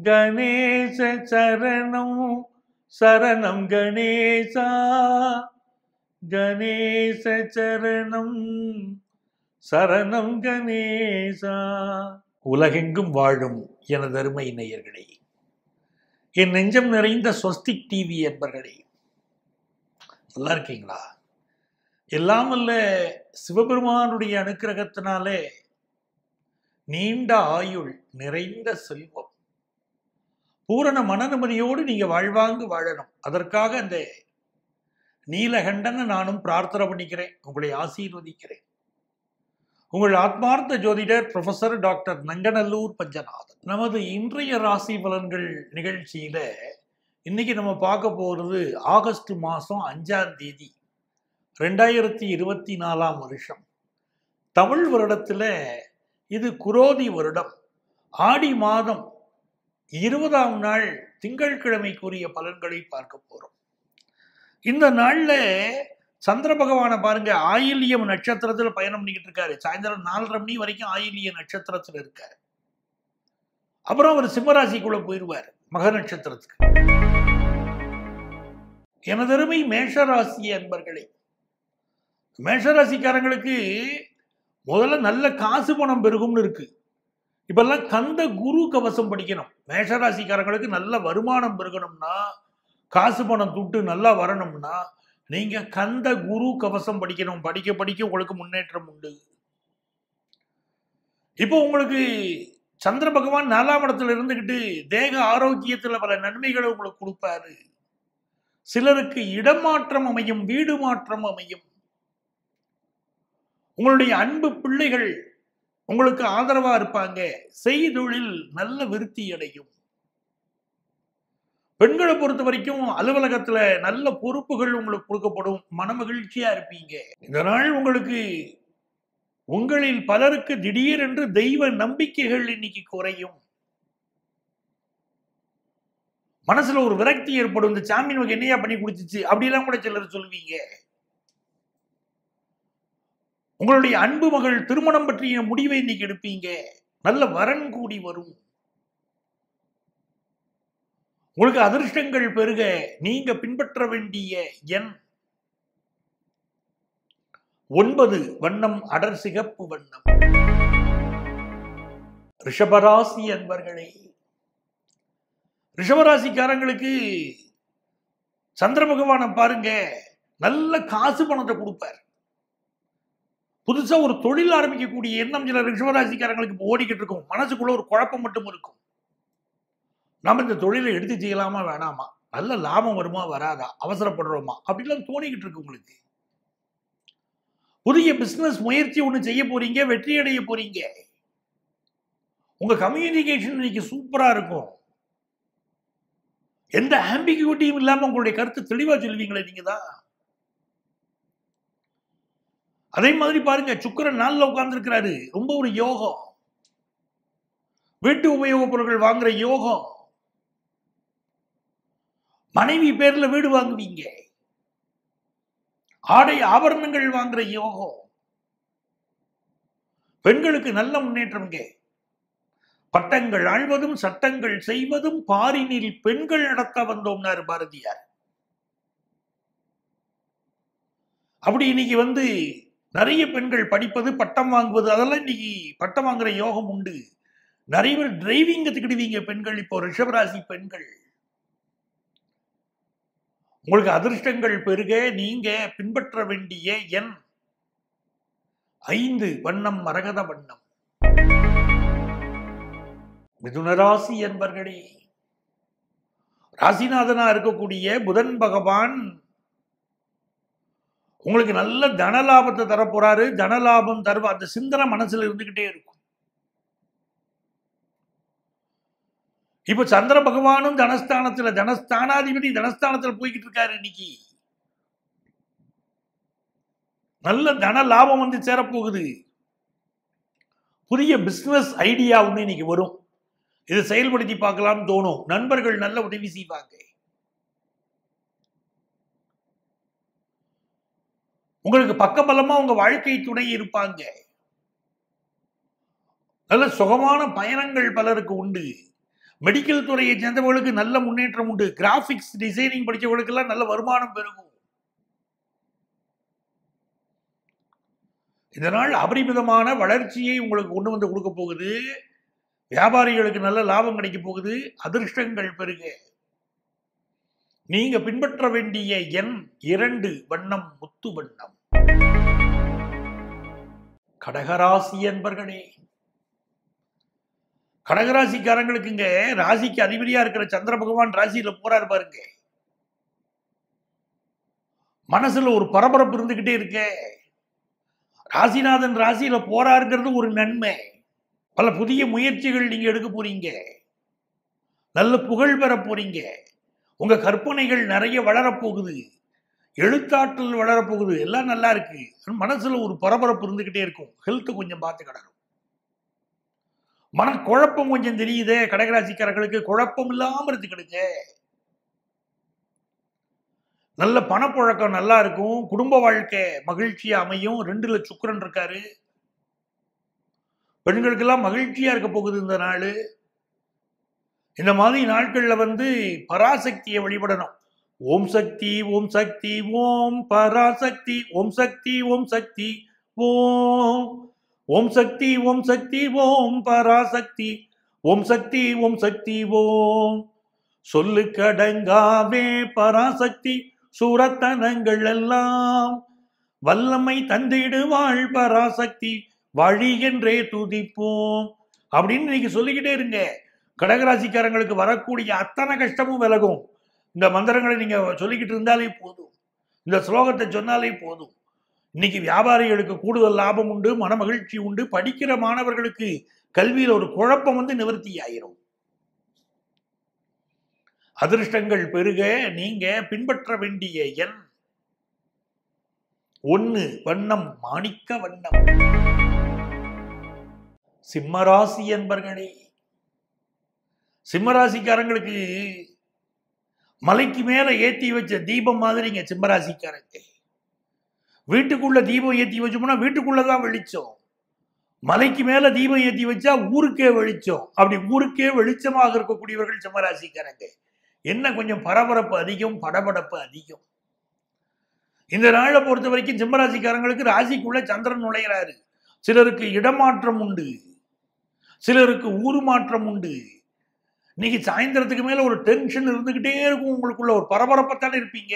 கணேச சரணம் சரணம் கணேசா கணேச சரணம் சரணம் கணேசா உலகெங்கும் வாழும் எனது அருமை நேயர்களே என் நெஞ்சம் நிறைந்த ஸ்வஸ்திக் டிவி என்பர்களே நல்லா இருக்கீங்களா எல்லாம் அல்ல சிவபெருமானுடைய அனுக்கிரகத்தினாலே நீண்ட ஆயுள் நிறைந்த செல்வம் பூரண மனநிம்மதியோடு நீங்க வாழ்வாங்கு வாழணும் அதற்காக அந்த நீலகண்டனை நானும் பிரார்த்தனை பண்ணிக்கிறேன் உங்களை ஆசீர்வதிக்கிறேன் உங்கள் ஆத்மார்த்த ஜோதிடர் ப்ரொஃபசர் டாக்டர் நங்கநல்லூர் பஞ்சநாதன் நமது இன்றைய ராசி பலன்கள் நிகழ்ச்சியில இன்னைக்கு நம்ம பார்க்க போறது ஆகஸ்ட் மாதம் அஞ்சாம் தேதி ரெண்டாயிரத்தி இருபத்தி நாலாம் வருஷம் தமிழ் வருடத்துல இது குரோதி வருடம் ஆடி மாதம் இருபதாம் நாள் திங்கட்கிழமைக்குரிய பலன்களை பார்க்க போறோம் இந்த நாள்ல சந்திர பகவானை பாருங்க ஆயில்யம் நட்சத்திரத்துல பயணம் பண்ணிக்கிட்டு இருக்காரு சாயந்தரம் நாலரை மணி வரைக்கும் ஆயில்ய நட்சத்திரத்துல இருக்காரு அப்புறம் அவர் சிம்மராசிக்குள்ள போயிடுவார் மக நட்சத்திரத்துக்கு எனதருமை மேஷராசி அன்பர்களே மேஷராசிக்காரங்களுக்கு முதல்ல நல்ல காசு பணம் பெருகும்னு இருக்கு இப்பெல்லாம் கந்த குரு கவசம் படிக்கணும் மேஷராசிக்காரங்களுக்கு நல்ல வருமானம் பெருகணும்னா காசு பணம் துட்டு நல்லா வரணும்னா நீங்க கந்த குரு கவசம் படிக்கணும் படிக்க படிக்க உங்களுக்கு முன்னேற்றம் உண்டு இப்போ உங்களுக்கு சந்திர பகவான் நாலாம் இடத்துல இருந்துகிட்டு தேக ஆரோக்கியத்துல பல நன்மைகளை உங்களுக்கு கொடுப்பாரு சிலருக்கு இடமாற்றம் அமையும் வீடு மாற்றம் அமையும் உங்களுடைய அன்பு பிள்ளைகள் உங்களுக்கு ஆதரவா இருப்பாங்க செய்தொழில் நல்ல விருத்தி அடையும் பெண்களை பொறுத்த வரைக்கும் அலுவலகத்துல நல்ல பொறுப்புகள் உங்களுக்கு கொடுக்கப்படும் மனமகிழ்ச்சியா இருப்பீங்க இந்த நாள் உங்களுக்கு உங்களில் பலருக்கு திடீரென்று தெய்வ நம்பிக்கைகள் இன்னைக்கு குறையும் மனசுல ஒரு விரக்தி ஏற்படும் இந்த சாமி நமக்கு என்னையா பண்ணி கொடுத்துச்சு அப்படிலாம் கூட சிலர் சொல்லுவீங்க உங்களுடைய அன்பு மகள் திருமணம் பற்றிய முடிவை இன்னைக்கு எடுப்பீங்க நல்ல வரன் கூடி வரும் உங்களுக்கு அதிர்ஷ்டங்கள் பெருக நீங்க பின்பற்ற வேண்டிய எண் ஒன்பது வண்ணம் அடர் சிகப்பு வண்ணம் ரிஷபராசி அன்பர்களே ரிஷபராசிக்காரங்களுக்கு சந்திர பகவானை பாருங்க நல்ல காசு பணத்தை கொடுப்பார் புதுசா ஒரு தொழில் ஆரம்பிக்கக்கூடிய எண்ணம் சில ரிஷபராசிக்காரங்களுக்கு இப்போ ஓடிக்கிட்டு இருக்கும் மனசுக்குள்ள ஒரு குழப்பம் மட்டும் இருக்கும் நம்ம இந்த தொழிலை எடுத்து செய்யலாமா வேணாமா நல்ல லாபம் வருமா வராதா அவசரப்படுறோமா அப்படிலாம் தோணிக்கிட்டு இருக்கு உங்களுக்கு புதிய பிசினஸ் முயற்சி ஒன்று செய்ய போறீங்க வெற்றி அடைய போறீங்க உங்க கம்யூனிகேஷன் இன்னைக்கு சூப்பரா இருக்கும் எந்த ஆம்பிகியூட்டியும் இல்லாம உங்களுடைய கருத்து தெளிவா சொல்லுவீங்களே நீங்க தான் அதே மாதிரி பாருங்க சுக்கரன் நாளில் உட்கார்ந்துருக்கிறாரு ரொம்ப ஒரு யோகம் வீட்டு உபயோகப் பொருட்கள் வாங்குற யோகம் மனைவி பேர்ல வீடு வாங்குவீங்க ஆடை ஆபரணங்கள் வாங்குற யோகம் பெண்களுக்கு நல்ல முன்னேற்றம்ங்க பட்டங்கள் ஆழ்வதும் சட்டங்கள் செய்வதும் பாரினில் பெண்கள் நடத்த வந்தோம்னாரு பாரதியார் அப்படி இன்னைக்கு வந்து நிறைய பெண்கள் படிப்பது பட்டம் வாங்குவது அதெல்லாம் இன்னைக்கு பட்டம் வாங்குற யோகம் உண்டு நிறைய பேர் டிரைவிங் கத்துக்கிடுவீங்க பெண்கள் இப்போ ரிஷபராசி பெண்கள் உங்களுக்கு அதிர்ஷ்டங்கள் பெருக நீங்க பின்பற்ற வேண்டிய எண் ஐந்து வண்ணம் மரகத வண்ணம் மிதுனராசி என்பர்களே ராசிநாதனா இருக்கக்கூடிய புதன் பகவான் உங்களுக்கு நல்ல தனலாபத்தை தரப்போறாரு தனலாபம் தருவ அந்த சிந்தனை மனசுல இருந்துகிட்டே இருக்கும் இப்ப சந்திர பகவானும் தனஸ்தானத்துல தனஸ்தானாதிபதி தனஸ்தானத்துல போய்கிட்டு இருக்காரு இன்னைக்கு நல்ல தன லாபம் வந்து சேரப்போகுது புதிய பிசினஸ் ஐடியா ஒன்று இன்னைக்கு வரும் இதை செயல்படுத்தி பார்க்கலாம்னு தோணும் நண்பர்கள் நல்ல உதவி செய்வாங்க உங்களுக்கு பக்கபலமா உங்க வாழ்க்கை துணை இருப்பாங்க நல்ல சுகமான பயணங்கள் பலருக்கு உண்டு மெடிக்கல் துறையை சேர்ந்தவர்களுக்கு நல்ல முன்னேற்றம் உண்டு கிராபிக்ஸ் டிசைனிங் படிச்சவர்களுக்கெல்லாம் நல்ல வருமானம் பெருகும் இதனால் அபரிமிதமான வளர்ச்சியை உங்களுக்கு கொண்டு வந்து கொடுக்க போகுது வியாபாரிகளுக்கு நல்ல லாபம் கிடைக்க போகுது அதிர்ஷ்டங்கள் பெருக நீங்க பின்பற்ற வேண்டிய எண் இரண்டு வண்ணம் முத்து வண்ணம் கடகராசி என்பர்களே கடகராசிக்காரங்களுக்குங்க ராசிக்கு அதிபதியா இருக்கிற சந்திர பகவான் ராசியில போறாரு பாருங்க மனசுல ஒரு பரபரப்பு இருந்துகிட்டே இருக்கே ராசிநாதன் ராசியில போறாருங்கிறது ஒரு நன்மை பல புதிய முயற்சிகள் நீங்க எடுக்க போறீங்க நல்ல புகழ் பெற போறீங்க உங்க கற்பனைகள் நிறைய வளரப்போகுது எழுத்தாற்றல் வளரப்போகுது எல்லாம் நல்லா இருக்கு மனசுல ஒரு பரபரப்பு இருந்துகிட்டே இருக்கும் ஹெல்த் கொஞ்சம் பார்த்து கிடக்கும் மன குழப்பம் கொஞ்சம் தெரியுதே கடகராசிக்காரர்களுக்கு குழப்பம் இல்லாம இருந்துக்கிடுங்க நல்ல பணப்புழக்கம் நல்லா இருக்கும் குடும்ப வாழ்க்கை மகிழ்ச்சியா அமையும் ரெண்டுல சுக்கரன் இருக்காரு பெண்களுக்கெல்லாம் மகிழ்ச்சியா இருக்க போகுது இந்த நாள் இந்த மாதிரி நாட்கள்ல வந்து பராசக்தியை வழிபடணும் ஓம் சக்தி ஓம் சக்தி ஓம் பராசக்தி ஓம் சக்தி ஓம் சக்தி ஓம் ஓம் சக்தி ஓம் சக்தி ஓம் பராசக்தி ஓம் சக்தி ஓம் சக்தி ஓம் சொல்லு கடங்காவே பராசக்தி சூரத்தனங்கள் எல்லாம் வல்லமை தந்திடுவாள் பராசக்தி வழி என்றே துதிப்போம் அப்படின்னு இன்னைக்கு சொல்லிக்கிட்டே இருங்க கடகராசிக்காரங்களுக்கு வரக்கூடிய அத்தனை கஷ்டமும் விலகும் இந்த மந்திரங்களை நீங்க சொல்லிக்கிட்டு இருந்தாலே போதும் இந்த ஸ்லோகத்தை சொன்னாலே போதும் இன்னைக்கு வியாபாரிகளுக்கு கூடுதல் லாபம் உண்டு மன மகிழ்ச்சி உண்டு படிக்கிற மாணவர்களுக்கு கல்வியில் ஒரு குழப்பம் வந்து நிவர்த்தி ஆயிரும் அதிர்ஷ்டங்கள் பெருக நீங்க பின்பற்ற வேண்டிய எண் ஒன்னு வண்ணம் மாணிக்க வண்ணம் சிம்மராசி என்பர்களே சிம்மராசிக்காரங்களுக்கு மலைக்கு மேல ஏத்தி வச்ச தீபம் மாதிரிங்க சிம்மராசிக்காரங்க வீட்டுக்குள்ள தீபம் ஏத்தி வச்சோம்னா வீட்டுக்குள்ளதான் வெளிச்சம் மலைக்கு மேல தீபம் ஏத்தி வச்சா ஊருக்கே வெளிச்சம் அப்படி ஊருக்கே வெளிச்சமாக இருக்கக்கூடியவர்கள் சிம்மராசிக்காரங்க என்ன கொஞ்சம் பரபரப்பு அதிகம் படபடப்பு அதிகம் இந்த நாளை பொறுத்த வரைக்கும் சிம்மராசிக்காரங்களுக்கு ராசிக்குள்ள சந்திரன் நுழைகிறாரு சிலருக்கு இடமாற்றம் உண்டு சிலருக்கு ஊர் மாற்றம் உண்டு இன்னைக்கு சாயந்தரத்துக்கு மேல ஒரு டென்ஷன் இருந்துகிட்டே இருக்கும் உங்களுக்குள்ள ஒரு பரபரப்பத்தானே இருப்பீங்க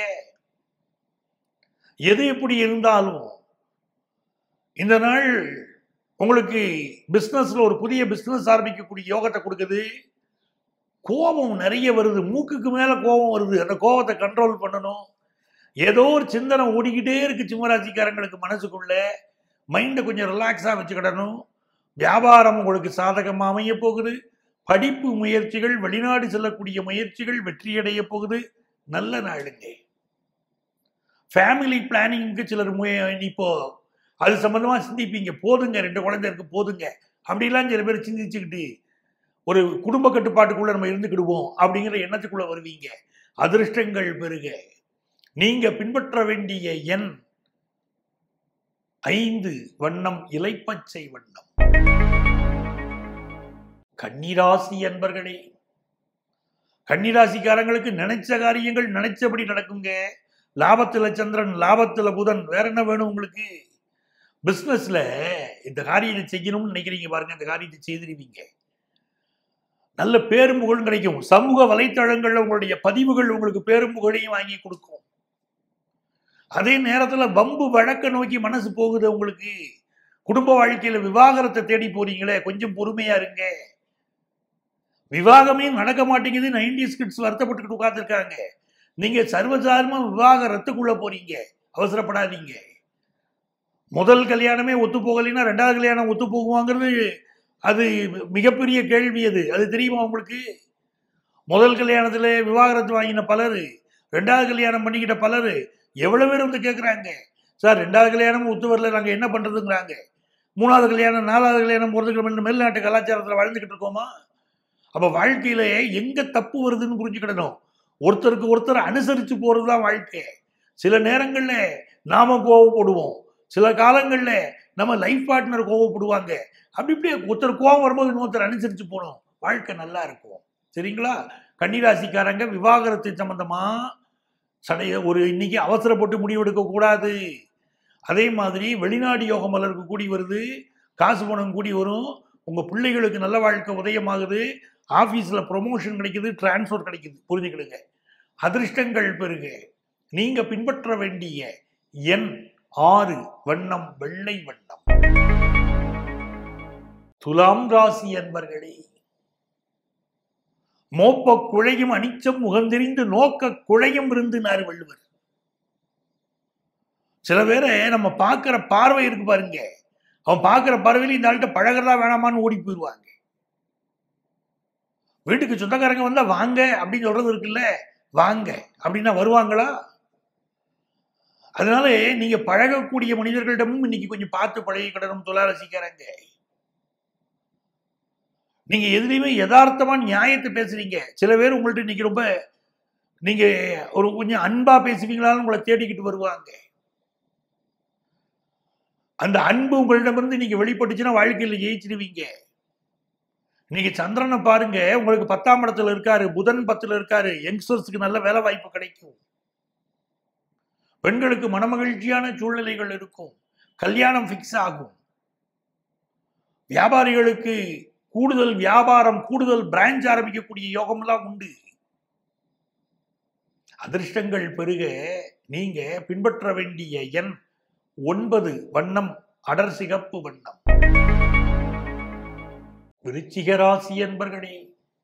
எது எப்படி இருந்தாலும் இந்த நாள் உங்களுக்கு பிஸ்னஸ்ல ஒரு புதிய பிஸ்னஸ் ஆரம்பிக்கக்கூடிய யோகத்தை கொடுக்குது கோபம் நிறைய வருது மூக்குக்கு மேல கோபம் வருது அந்த கோபத்தை கண்ட்ரோல் பண்ணணும் ஏதோ ஒரு சிந்தனை ஓடிக்கிட்டே இருக்கு சிம்மராசிக்காரங்களுக்கு மனசுக்குள்ள மைண்டை கொஞ்சம் ரிலாக்ஸா வச்சுக்கிடணும் வியாபாரம் உங்களுக்கு சாதகமாக அமைய போகுது படிப்பு முயற்சிகள் வெளிநாடு செல்லக்கூடிய முயற்சிகள் வெற்றியடைய போகுது நல்ல நாளுங்க ஃபேமிலி பிளானிங்க்கு சிலர் முய- இப்போ அது சம்பந்தமா சிந்திப்பீங்க போதுங்க ரெண்டு குழந்தை இருக்கு போதுங்க அப்படிலாம் சில பேர் சிந்திச்சுக்கிட்டு ஒரு குடும்ப கட்டுப்பாட்டுக்குள்ள நம்ம இருந்துக்கிடுவோம் அப்படிங்கிற எண்ணத்துக்குள்ள வருவீங்க அதிர்ஷ்டங்கள் பெருக நீங்க பின்பற்ற வேண்டிய எண் ஐந்து வண்ணம் இலைப்பச்சை வண்ணம் கன்னிராசி என்பர்களே கன்னிராசிக்காரங்களுக்கு நினைச்ச காரியங்கள் நினைச்சபடி நடக்குங்க லாபத்துல சந்திரன் லாபத்துல புதன் வேற என்ன வேணும் உங்களுக்கு பிசினஸ்ல இந்த காரியத்தை செய்யணும்னு நினைக்கிறீங்க பாருங்க அந்த காரியத்தை செய்திருவீங்க நல்ல பேரும் புகழும் கிடைக்கும் சமூக வலைத்தளங்கள்ல உங்களுடைய பதிவுகள் உங்களுக்கு பேரும் புகழையும் வாங்கி கொடுக்கும் அதே நேரத்துல வம்பு வழக்க நோக்கி மனசு போகுது உங்களுக்கு குடும்ப வாழ்க்கையில விவாகரத்தை தேடி போறீங்களே கொஞ்சம் பொறுமையா இருங்க விவாகமே நடக்க மாட்டேங்குது நைன்டிஸ் கிட்ஸ் வருத்தப்பட்டுக்கிட்டு உட்கார்ந்துருக்காங்க நீங்க சர்வசாதாரணமா விவாகரத்துக்குள்ள போறீங்க அவசரப்படாதீங்க முதல் கல்யாணமே ஒத்து போகலைன்னா ரெண்டாவது கல்யாணம் ஒத்து போகுவாங்கிறது அது மிகப்பெரிய கேள்வி அது அது தெரியுமா உங்களுக்கு முதல் கல்யாணத்துல விவாகரத்து வாங்கின பலர் ரெண்டாவது கல்யாணம் பண்ணிக்கிட்ட பலர் எவ்வளவு பேர் வந்து கேட்குறாங்க சார் ரெண்டாவது கல்யாணமும் ஒத்து வரல நாங்கள் என்ன பண்றதுங்கிறாங்க மூணாவது கல்யாணம் நாலாவது கல்யாணம் போகிறதுக்கு நம்ம இந்த மேல்நாட்டு கலாச்சாரத்தில் வாழ்ந்துக்கிட்டு இருக்கோமா அப்போ வாழ்க்கையில எங்க தப்பு வருதுன்னு புரிஞ்சுக்கிடணும் ஒருத்தருக்கு ஒருத்தர் அனுசரிச்சு போறது தான் வாழ்க்கை சில நேரங்கள்ல நாம கோவப்படுவோம் சில காலங்கள்ல நம்ம லைஃப் பார்ட்னர் கோவப்படுவாங்க அப்படி இப்படி ஒருத்தர் கோவம் வரும்போது இன்னொருத்தர் அனுசரிச்சு போகணும் வாழ்க்கை நல்லா இருக்கும் சரிங்களா கன்னிராசிக்காரங்க விவாகரத்து சம்பந்தமா சடைய ஒரு இன்னைக்கு அவசரப்பட்டு முடிவெடுக்க கூடாது அதே மாதிரி வெளிநாடு யோகம் மலருக்கு கூடி வருது காசு பணம் கூடி வரும் உங்க பிள்ளைகளுக்கு நல்ல வாழ்க்கை உதயமாகுது ஆபீஸ்ல ப்ரொமோஷன் கிடைக்குது டிரான்ஸ்ஃபர் கிடைக்குது புரிஞ்சுக்கிடுங்க அதிர்ஷ்டங்கள் பெருக நீங்க பின்பற்ற வேண்டிய எண் ஆறு வண்ணம் வெள்ளை வண்ணம் துலாம் ராசி என்பர்களே மோப்ப குழையும் அனிச்சம் முகந்தெறிந்து நோக்க குழையும் இருந்துனார் வள்ளுவர் சில பேரை நம்ம பார்க்கிற பார்வை இருக்கு பாருங்க அவன் பார்க்கிற பார்வையில இந்த ஆள்கிட்ட பழகிறதா வேணாமான்னு ஓடி போயிடுவாங்க வீட்டுக்கு சொந்தக்காரங்க வந்தா வாங்க அப்படின்னு சொல்றது இருக்குல்ல வாங்க அப்படின்னா வருவாங்களா அதனால நீங்க பழகக்கூடிய மனிதர்களிடமும் இன்னைக்கு கொஞ்சம் பார்த்து பழகிக்கிடணும் துளாரசிக்காரங்க நீங்க எதுலையுமே யதார்த்தமா நியாயத்தை பேசுறீங்க சில பேர் உங்கள்ட்ட இன்னைக்கு ரொம்ப நீங்க ஒரு கொஞ்சம் அன்பா பேசுவீங்களான்னு உங்களை தேடிக்கிட்டு வருவாங்க அந்த அன்பு உங்களிடமிருந்து நீங்க வெளிப்பட்டுச்சுன்னா வாழ்க்கையில ஜெயிச்சிடுவீங்க இன்னைக்கு சந்திரனை பாருங்க உங்களுக்கு பத்தாம் இடத்துல இருக்காரு புதன் பத்துல இருக்காரு யங்ஸ்டர்ஸ்க்கு நல்ல வேலை வாய்ப்பு கிடைக்கும் பெண்களுக்கு மனமகிழ்ச்சியான சூழ்நிலைகள் இருக்கும் கல்யாணம் ஃபிக்ஸ் ஆகும் வியாபாரிகளுக்கு கூடுதல் வியாபாரம் கூடுதல் பிரான்ச் ஆரம்பிக்கக்கூடிய யோகம்லாம் உண்டு அதிர்ஷ்டங்கள் பெருக நீங்க பின்பற்ற வேண்டிய எண் ஒன்பது வண்ணம் அடர் சிகப்பு வண்ணம் விருச்சிக ராசி என்பர்களே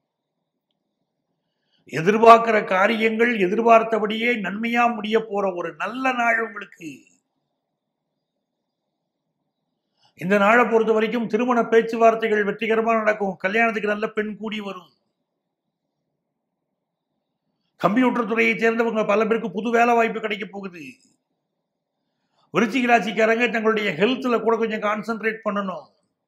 எதிர்பார்க்கிற காரியங்கள் எதிர்பார்த்தபடியே நன்மையா முடிய போற ஒரு நல்ல நாள் உங்களுக்கு இந்த நாளை பொறுத்த வரைக்கும் திருமண பேச்சுவார்த்தைகள் வெற்றிகரமா நடக்கும் கல்யாணத்துக்கு நல்ல பெண் கூடி வரும் கம்ப்யூட்டர் துறையை சேர்ந்தவங்க பல பேருக்கு புது வேலை வாய்ப்பு கிடைக்க போகுது விருச்சிக ராசிக்காரங்க தங்களுடைய ஹெல்த்ல கூட கொஞ்சம் கான்சென்ட்ரேட் பண்ணணும்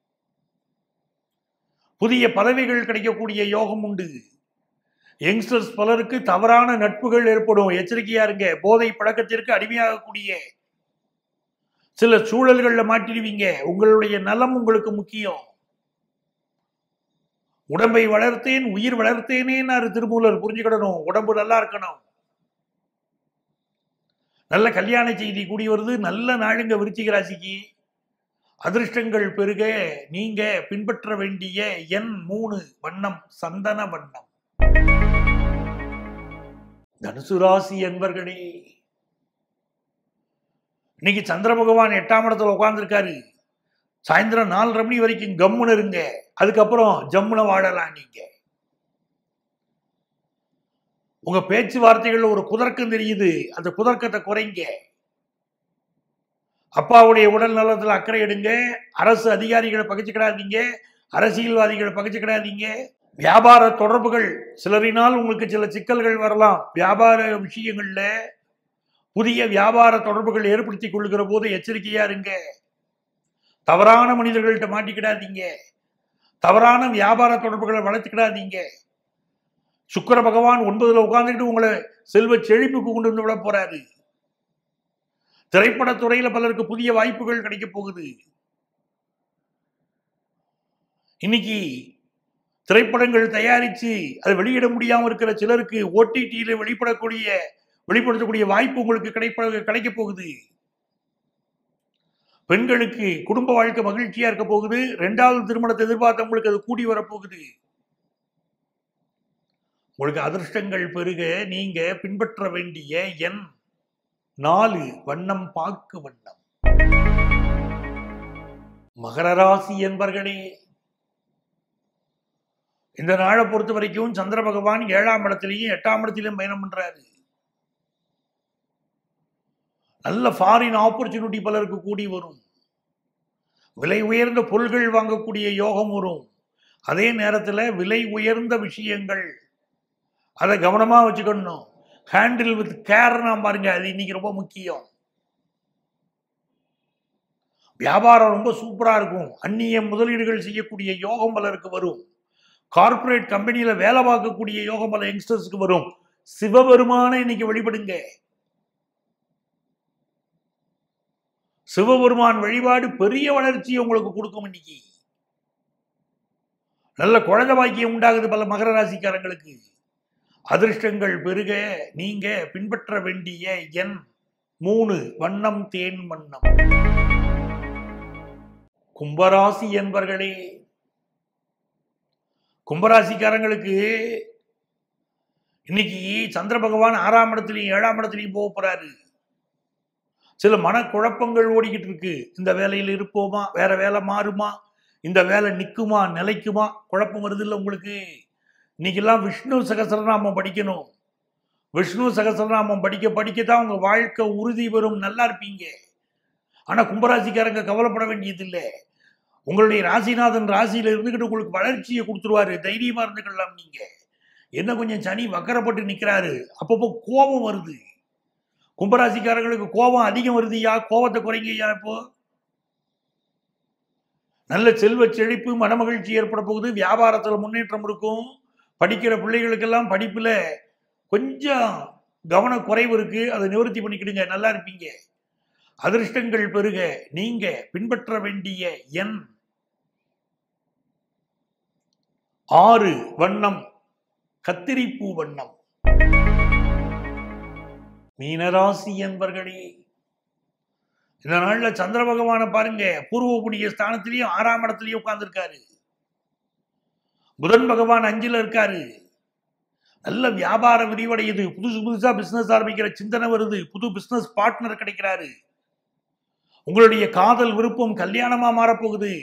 புதிய பதவிகள் கிடைக்கக்கூடிய யோகம் உண்டு யங்ஸ்டர்ஸ் பலருக்கு தவறான நட்புகள் ஏற்படும் எச்சரிக்கையா இருங்க போதை பழக்கத்திற்கு அடிமையாகக்கூடிய சில சூழல்கள்ல மாட்டிடுவீங்க உங்களுடைய நலம் உங்களுக்கு முக்கியம் உடம்பை வளர்த்தேன் உயிர் வளர்த்தேனேன்னு திருமூலர் புரிஞ்சுக்கிடணும் உடம்பு நல்லா இருக்கணும் நல்ல கல்யாண செய்தி கூடி வருது நல்ல நாளுங்க விருச்சிக ராசிக்கு அதிர்ஷ்டங்கள் பெருக நீங்க பின்பற்ற வேண்டிய எண் மூணு வண்ணம் சந்தன வண்ணம் தனுசு ராசி என்பர்களே இன்னைக்கு சந்திர பகவான் எட்டாம் இடத்துல உட்கார்ந்துருக்காரு சாயந்தரம் நாலரை மணி வரைக்கும் கம்முன்னு இருங்க அதுக்கப்புறம் ஜம்முன வாழலாம் நீங்க உங்க பேச்சுவார்த்தைகள்ல ஒரு குதர்க்கம் தெரியுது அந்த குதர்க்கத்தை குறைங்க அப்பாவுடைய உடல் நலத்துல அக்கறை எடுங்க அரசு அதிகாரிகளை பகிச்சுக்கிடாதீங்க அரசியல்வாதிகளை பகிச்சுக்கிடாதீங்க வியாபார தொடர்புகள் சிலரினால் உங்களுக்கு சில சிக்கல்கள் வரலாம் வியாபார விஷயங்கள்ல புதிய வியாபார தொடர்புகள் ஏற்படுத்தி கொள்கிற போது எச்சரிக்கையா இருங்க தவறான மனிதர்கள்ட்ட மாட்டிக்கிடாதீங்க தவறான வியாபார தொடர்புகளை வளர்த்துக்கிடாதீங்க சுக்கர பகவான் ஒன்பதுல உட்கார்ந்துட்டு உங்களை செல்வ செழிப்புக்கு கொண்டு வந்து விட போறாரு திரைப்படத்துறையில பலருக்கு புதிய வாய்ப்புகள் கிடைக்க போகுது இன்னைக்கு திரைப்படங்கள் தயாரிச்சு அதை வெளியிட முடியாம இருக்கிற சிலருக்கு ஓடிடியில வெளிப்படக்கூடிய வெளிப்படுத்தக்கூடிய வாய்ப்பு உங்களுக்கு கிடைப்ப கிடைக்க போகுது பெண்களுக்கு குடும்ப வாழ்க்கை மகிழ்ச்சியா இருக்க போகுது ரெண்டாவது திருமணத்தை எதிர்பார்த்தவங்களுக்கு அது கூடி வரப்போகுது உங்களுக்கு அதிர்ஷ்டங்கள் பெருக நீங்க பின்பற்ற வேண்டிய எண் நாலு வண்ணம் பாக்கு வண்ணம் மகர ராசி என்பர்களே இந்த நாளை பொறுத்த வரைக்கும் சந்திர பகவான் ஏழாம் இடத்திலையும் எட்டாம் இடத்திலையும் பயணம் பண்றாரு நல்ல ஃபாரின் ஆப்பர்ச்சுனிட்டி பலருக்கு கூடி வரும் விலை உயர்ந்த பொருள்கள் வாங்கக்கூடிய யோகம் வரும் அதே நேரத்தில் விலை உயர்ந்த விஷயங்கள் அதை கவனமா வச்சுக்கணும் ஹேண்டில் வித் கேர்னா பாருங்க அது இன்னைக்கு ரொம்ப முக்கியம் வியாபாரம் ரொம்ப சூப்பரா இருக்கும் அந்நிய முதலீடுகள் செய்யக்கூடிய யோகம் பலருக்கு வரும் கார்ப்பரேட் கம்பெனியில வேலை பார்க்கக்கூடிய யோகம் பல யங்ஸ்டர்ஸ்க்கு வரும் சிவபெருமான இன்னைக்கு வழிபடுங்க சிவபெருமான் வழிபாடு பெரிய வளர்ச்சியை உங்களுக்கு கொடுக்கும் இன்னைக்கு நல்ல குழந்தை பாக்கியம் உண்டாகுது பல மகர ராசிக்காரங்களுக்கு அதிர்ஷ்டங்கள் பெருக நீங்க பின்பற்ற வேண்டிய எண் மூணு வண்ணம் தேன் வண்ணம் கும்பராசி என்பர்களே கும்பராசிக்காரங்களுக்கு இன்னைக்கு சந்திர பகவான் ஆறாம் இடத்துலையும் ஏழாம் இடத்துலையும் போக போறாரு சில மனக்குழப்பங்கள் ஓடிக்கிட்டு இருக்கு இந்த வேலையில் இருப்போமா வேற வேலை மாறுமா இந்த வேலை நிற்குமா நிலைக்குமா குழப்பம் வருது இல்லை உங்களுக்கு இன்னைக்கெல்லாம் விஷ்ணு சகசரநாமம் படிக்கணும் விஷ்ணு சகசரநாமம் படிக்க படிக்க தான் உங்க வாழ்க்கை உறுதி வரும் நல்லா இருப்பீங்க ஆனா கும்பராசிக்காரங்க கவலைப்பட வேண்டியது இல்லை உங்களுடைய ராசிநாதன் ராசியில இருந்துகிட்டு உங்களுக்கு வளர்ச்சியை கொடுத்துருவாரு தைரியமா இருந்துக்கலாம் நீங்க என்ன கொஞ்சம் சனி வக்கரப்பட்டு நிக்கிறாரு அப்பப்போ கோபம் வருது கும்பராசிக்காரங்களுக்கு கோபம் அதிகம் வருதுயா கோபத்தை குறைங்கய்யா இப்போ நல்ல செல்வ செழிப்பு மனமகிழ்ச்சி ஏற்பட போகுது வியாபாரத்தில் முன்னேற்றம் இருக்கும் படிக்கிற பிள்ளைகளுக்கெல்லாம் படிப்புல கொஞ்சம் கவன குறைவு இருக்கு அதை நிவர்த்தி பண்ணிக்கிடுங்க நல்லா இருப்பீங்க அதிர்ஷ்டங்கள் பெருக நீங்க பின்பற்ற வேண்டிய எண் ஆறு வண்ணம் கத்திரிப்பூ வண்ணம் மீனராசி என்பர்களே இந்த நாள்ல சந்திர பகவானை பாருங்க பூர்வ புண்ணிய ஸ்தானத்திலையும் ஆறாம் இடத்துலயும் உட்கார்ந்துருக்காரு புதன் பகவான் அஞ்சுல இருக்காரு நல்ல வியாபாரம் விரிவடையுது புதுசு புதுசா பிசினஸ் ஆரம்பிக்கிற சிந்தனை வருது புது பிசினஸ் பார்ட்னர் கிடைக்கிறாரு உங்களுடைய காதல் விருப்பம் கல்யாணமா மாறப்போகுது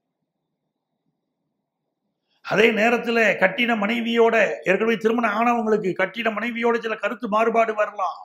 அதே நேரத்துல கட்டின மனைவியோட ஏற்கனவே திருமணம் ஆனவங்களுக்கு கட்டின மனைவியோட சில கருத்து மாறுபாடு வரலாம்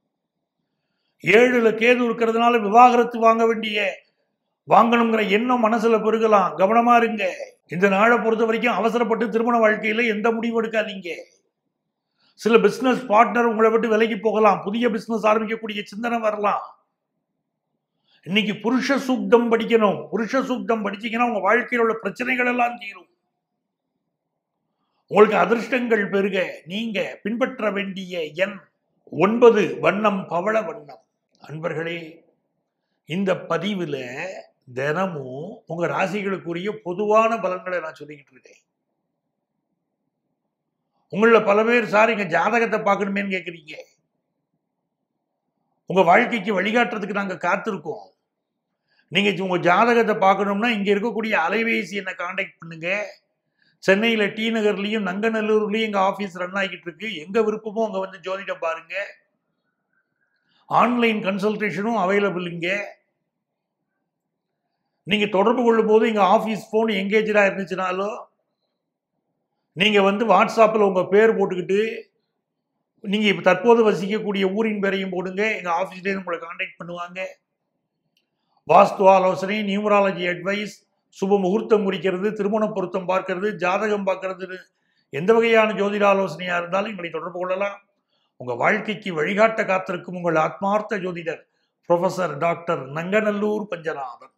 ஏழுல கேது இருக்கிறதுனால விவாகரத்து வாங்க வேண்டிய வாங்கணுங்கிற எண்ணம் மனசுல பெருகலாம் கவனமா இருங்க இந்த நாளை பொறுத்த வரைக்கும் அவசரப்பட்டு திருமண வாழ்க்கையில எந்த முடிவும் எடுக்காதீங்க சில பிசினஸ் பார்ட்னர் உங்களை விட்டு விலகி போகலாம் புதிய பிசினஸ் ஆரம்பிக்கக்கூடிய சிந்தனை வரலாம் இன்னைக்கு புருஷ சூக்தம் படிக்கணும் புருஷ சூக்தம் படிச்சீங்கன்னா உங்க வாழ்க்கையில் உள்ள பிரச்சனைகள் எல்லாம் தீரும் உங்களுக்கு அதிர்ஷ்டங்கள் பெருக நீங்க பின்பற்ற வேண்டிய எண் ஒன்பது வண்ணம் பவள வண்ணம் அன்பர்களே இந்த பதிவுல தினமும் உங்க ராசிகளுக்குரிய பொதுவான பலன்களை நான் சொல்லிக்கிட்டு இருக்கேன் உங்கள பல பேர் சார் எங்க ஜாதகத்தை பார்க்கணுமேன்னு கேட்குறீங்க உங்க வாழ்க்கைக்கு வழிகாட்டுறதுக்கு நாங்க காத்திருக்கோம் நீங்க உங்க ஜாதகத்தை பார்க்கணும்னா இங்க இருக்கக்கூடிய அலைபேசி என்னை காண்டாக்ட் பண்ணுங்க சென்னையில டி நகர்லயும் நங்கநல்லூர்லயும் எங்க ஆபீஸ் ரன் ஆகிட்டு இருக்கு எங்க விருப்பமோ அங்க வந்து ஜோதிடம் பாருங்க ஆன்லைன் கன்சல்டேஷனும் அவைலபிள் இங்க நீங்க தொடர்பு கொள்ளும் போது எங்க ஆபீஸ் போன் எங்கேஜா இருந்துச்சுனாலோ நீங்க வந்து வாட்ஸ்அப்பில் உங்க பேர் போட்டுக்கிட்டு நீங்க இப்ப தற்போது வசிக்கக்கூடிய ஊரின் பேரையும் போடுங்க எங்க ஆபீஸ்லேயே உங்களை காண்டாக்ட் பண்ணுவாங்க வாஸ்து ஆலோசனை நியூமராலஜி அட்வைஸ் சுப முகூர்த்தம் குறிக்கிறது திருமண பொருத்தம் பார்க்கிறது ஜாதகம் பார்க்கறது எந்த வகையான ஜோதிட ஆலோசனையா இருந்தாலும் எங்களை தொடர்பு கொள்ளலாம் உங்க வாழ்க்கைக்கு வழிகாட்ட காத்திருக்கும் உங்கள் ஆத்மார்த்த ஜோதிடர் ப்ரொஃபசர் டாக்டர் நங்கநல்லூர் பஞ்சநாதன்